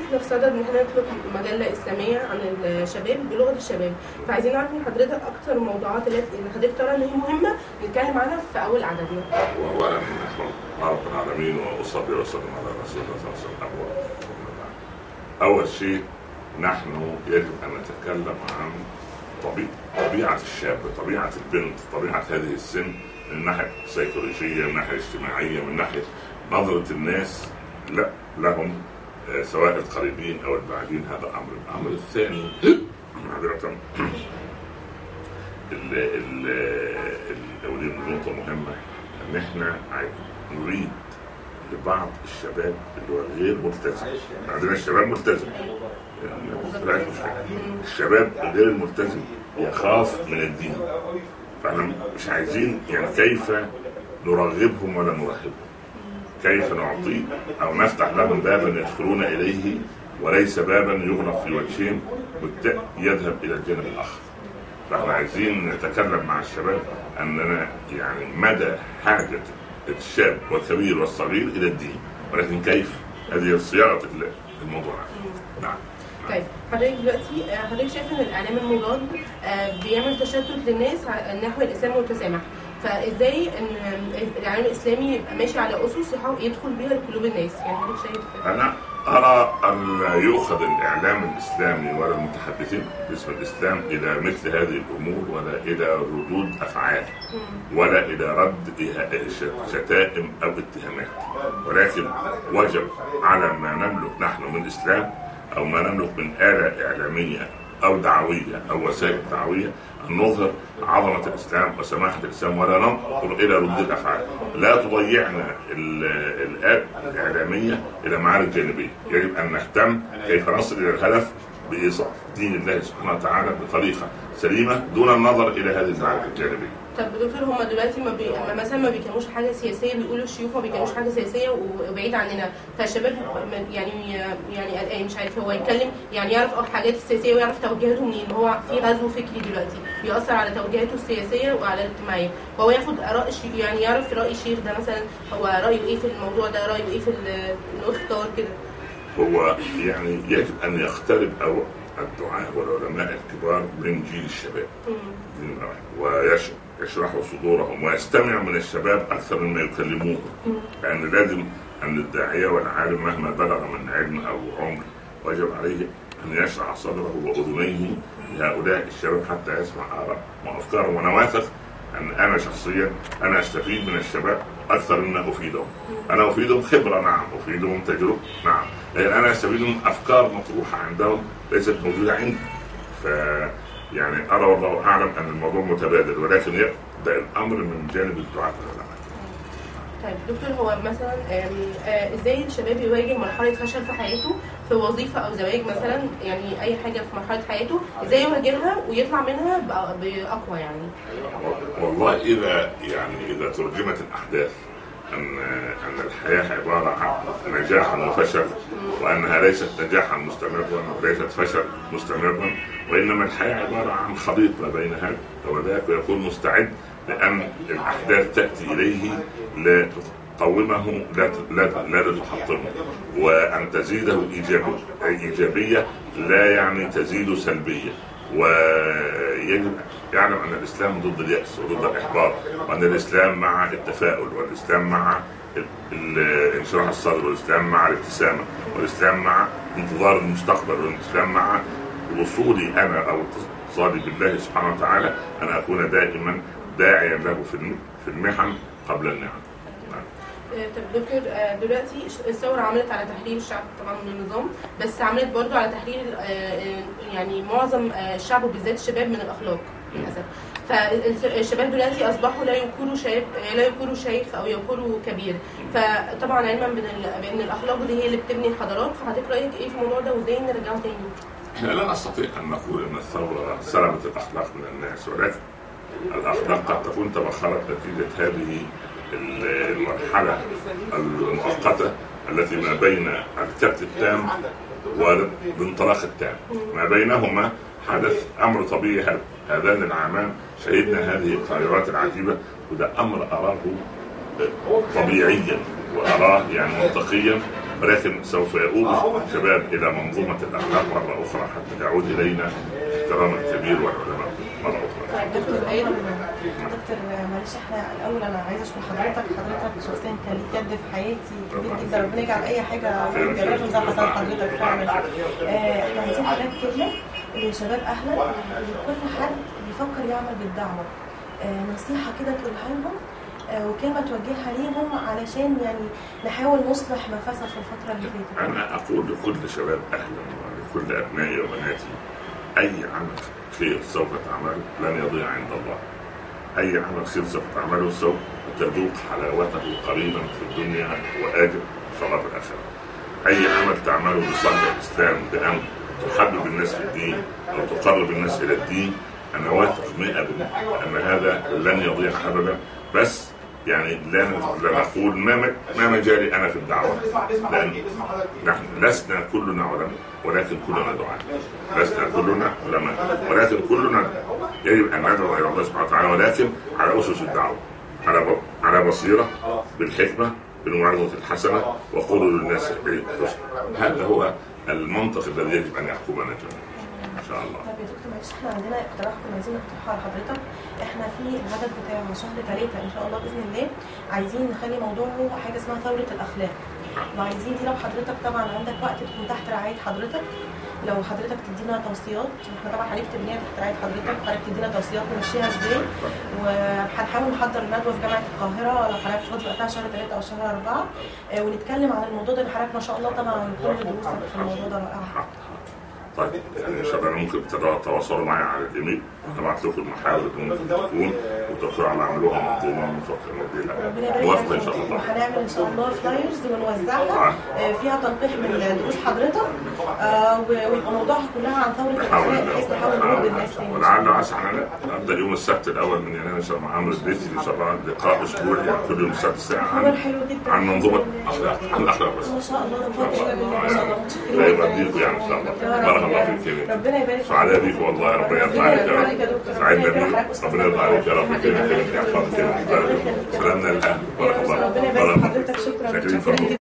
احنا في صدد ان احنا نطلق مجله اسلاميه عن الشباب بلغه الشباب فعايزين نعرف من حضرتك اكتر الموضوعات اللي اللي حضرتك ترى ان هي مهمه نتكلم عنها في اول عددنا واولا نحن مع رب العالمين واصلي واسلم على رسول الله صلى الله عليه وسلم اول شيء نحن يجب ان نتكلم عن طبيعه طبيعه الشاب طبيعه البنت طبيعه هذه السن من الناحيه السيكولوجيه من الناحيه الاجتماعيه من ناحيه نظره الناس لا لهم آه، سواء القريبين او البعيدين هذا امر الامر الثاني معذره ال ال ال- ودي نقطة مهمة إن إحنا عاي- نريد لبعض الشباب اللي هو غير ملتزم عندنا الشباب ملتزم يعني لا مشكلة. الشباب غير الملتزم يخاف من الدين فاحنا مش عايزين يعني كيف نرغبهم ولا نرهبهم كيف نعطي او نفتح لهم بابا يدخلون اليه وليس بابا يغلق في وجههم والتاء يذهب الى الجانب الاخر فاحنا عايزين نتكلم مع الشباب اننا يعني مدى حاجه الشاب والكبير والصغير الى الدين ولكن كيف هذه صياغه الموضوع نعم طيب حضرتك دلوقتي آه، حضرتك شايف ان الاعلام المضاد آه، بيعمل تشتت للناس ع- نحو الاسلام والتسامح فازاي ان الاعلام الاسلامي يبقى ماشي على اسس يحاول يدخل بيها لقلوب الناس يعني حضرتك شايف أنا أرى أن لا يؤخذ الإعلام الإسلامي ولا المتحدثين باسم الإسلام إلى مثل هذه الأمور ولا إلى ردود أفعال ولا إلى رد إيه- ش- شتائم أو اتهامات ولكن وجب على ما نملك نحن من إسلام أو ما نملك من آلة إعلامية أو دعوية أو وسائل دعوية أن نظهر عظمة الإسلام وسماحة الإسلام ولا ننظر إلى ردود الأفعال لا تضيعنا ال- الآلة الإعلامية إلى معارك جانبية يجب أن نهتم كيف نصل إلى الهدف بإيصال دين الله سبحانه وتعالى بطريقة سليمة دون النظر إلى هذه المعارك الجانبية طب دكتور هما دلوقتي ما بي... ما- مثلا ما بيكلموش حاجه سياسيه بيقولوا الشيوخ ما بيكلموش حاجه سياسيه و- وبعيد عننا فالشباب ما- يعني يعني قلقان مش عارف هو يتكلم يعني يعرف اه الحاجات السياسيه ويعرف توجيهاته منين هو في غزو فكري دلوقتي بيأثر على توجيهاته السياسيه وعلى الاجتماعيه فهو ياخد اراء الشيخ يعني يعرف راي الشيخ ده مثلا هو رايه ايه في الموضوع ده رايه ايه في ال- انه اختار كده هو يعني يجب أن يقترب أو الدعاة والعلماء الكبار من جيل الشباب ويشرح صدورهم ويستمع من الشباب اكثر مما يكلموه لان لازم ان الداعيه والعالم مهما بلغ من علم او عمر وجب عليه ان يشرح صدره واذنيه لهؤلاء الشباب حتى يسمع اراء وافكارهم وانا واثق ان انا شخصيا انا استفيد من الشباب اكثر مما افيدهم. انا افيدهم خبره نعم، افيدهم تجربه نعم، لكن انا استفيد من افكار مطروحه عندهم ليست موجوده عندي. ف يعني ارى والله اعلم ان الموضوع متبادل ولكن يبدا الامر من جانب الدعاة والعلماء. طيب دكتور هو مثلا آم، آه، ازاي الشباب يواجه مرحله فشل في حياته في وظيفه او زواج مثلا يعني اي حاجه في مرحله حياته ازاي يواجهها ويطلع منها بأ- باقوى يعني والله اذا يعني اذا ترجمت الاحداث ان ان الحياه عباره عن نجاح وفشل وانها ليست نجاحا مستمرا وليست فشل مستمرا وانما الحياه عباره عن خليط ما بين هذا وذاك ويكون مستعد لان الاحداث تاتي اليه لا تقومه لا لا لا تحطمه وان تزيده ايجابيه ايجابيه لا يعني تزيد سلبيه ويجب يعلم ان الاسلام ضد الياس وضد الاحباط وان الاسلام مع التفاؤل والاسلام مع ال- ال- انشراح الصدر والاسلام مع الابتسامه والاسلام مع انتظار المستقبل والاسلام مع وصولي انا او اتصالي بالله سبحانه وتعالى ان اكون دائما داعيا له في الم- في المحن قبل النعم. نعم. آه، طب دكتور آه، دلوقتي الثوره عملت على تحرير الشعب طبعا من النظام بس عملت برضو على تحرير آه، آه، يعني معظم آه، الشعب وبالذات الشباب من الاخلاق للاسف فالشباب دلوقتي اصبحوا لا يقولوا شاب لا يقولوا شيخ او يقولوا كبير فطبعا علما بان ال- بان الاخلاق دي هي اللي بتبني الحضارات فحضرتك رايك ايه في الموضوع ده وازاي نرجعه تاني؟ احنا لا نستطيع ان نقول ان الثوره سلبت الاخلاق من الناس ولكن الاخلاق قد تكون تبخرت نتيجه هذه المرحله المؤقته التي ما بين الكبت التام والانطلاق التام ما بينهما حدث امر طبيعي هذا هذان العامان شهدنا هذه التغيرات العجيبه وده امر اراه طبيعيا واراه يعني منطقيا ولكن سوف يؤول الشباب الى منظومه الاخلاق مره اخرى حتى يعود الينا احترام الكبير والعلماء مره اخرى. طيب دكتور ايه دكتور معلش احنا الاول انا عايزه اشكر حضرتك حضرتك شخصيا كان ليك يد في حياتي كبير جدا ربنا يجعل اي حاجه في الجنات زي حصل حضرتك فعلا آه، احنا عايزين حضرتك كلمه لشباب اهلا لكل حد بيفكر يعمل بالدعوه آه، نصيحه كده تقولها لهم آه، وكلمه توجهها ليهم علشان يعني نحاول نصلح ما فسد في الفتره اللي فاتت انا اقول لكل شباب اهلا ولكل ابنائي وبناتي اي عمل خير سوف تعمله لن يضيع عند الله. اي عمل خير سوف تعمله سوف تذوق حلاوته قريبا في الدنيا واجر ان شاء الله في الاخره. اي عمل تعمله بصالح الاسلام بان تحبب الناس في الدين او تقرب الناس الى الدين انا واثق 100% ان هذا لن يضيع ابدا بس يعني لا لا نقول ما ما مجالي انا في الدعوه لان نحن لسنا كلنا علماء ولكن كلنا دعاة لسنا كلنا علماء ولكن كلنا يجب ان ندعو الى الله سبحانه وتعالى ولكن على اسس الدعوه على ب- على بصيره بالحكمه بالموعظه الحسنه وقولوا للناس حسنا هذا هو المنطق الذي يجب ان يحكمنا جميعا ان شاء الله طب يا دكتور معلش احنا عندنا اقتراح كنا عايزين نقترحه على حضرتك احنا في الهدف بتاع شهر ثلاثة ان شاء الله باذن الله عايزين نخلي موضوعه حاجه اسمها ثوره الاخلاق وعايزين دي لو حضرتك طبعا عندك وقت تكون تحت رعايه حضرتك لو حضرتك تدينا توصيات احنا طبعا حضرتك تبنيها تحت رعايه حضرتك حضرتك تدينا توصيات نمشيها ازاي وهنحاول نحضر ندوه في جامعه القاهره لو حضرتك فاضي وقتها شهر ثلاثة او شهر أربعة اه، ونتكلم عن الموضوع ده حضرتك ما شاء الله طبعا كل دروسك في الموضوع ده رائعه طيب يعني شباب ممكن تتواصلوا معي على الايميل ابعت لكم المحاور اللي ممكن تكون وتقولوا على عملوها منظومه من فوق ربنا يبارك موافقه ان فيك. شاء الله وهنعمل ان شاء الله فلايرز ونوزعها آه، فيها تلقيح من دروس حضرتك آه، و- ويبقى موضوعها كلها عن ثوره نحاول الاخلاق بحيث نحاول نقول بالناس تاني ولعل عسى احنا نبدا يوم السبت الاول من يناير ان شاء الله مع عمرو البيتي ان شاء الله لقاء اسبوعي يعني كل يوم السبت ساعه خبر عن حلو جدا عن منظومه الاخلاق عن الاخلاق بس ما شاء الله ربنا يبارك بالله ما شاء الله متشكرين لا جداً. يبقى يعني ان شاء الله يا رب. بارك الله فيك يا بنتي. ربنا يبارك فيك. سعداء بيك والله ربنا يرضى عليك يا رب سعدنا بيك ربنا يرضى عليك يا رب كده كده يحفظك كده سلامنا الاهل بارك الله ربنا يبارك بارك الله حضرتك فيك. شكرا شاكرين شكرا فضلك. جدا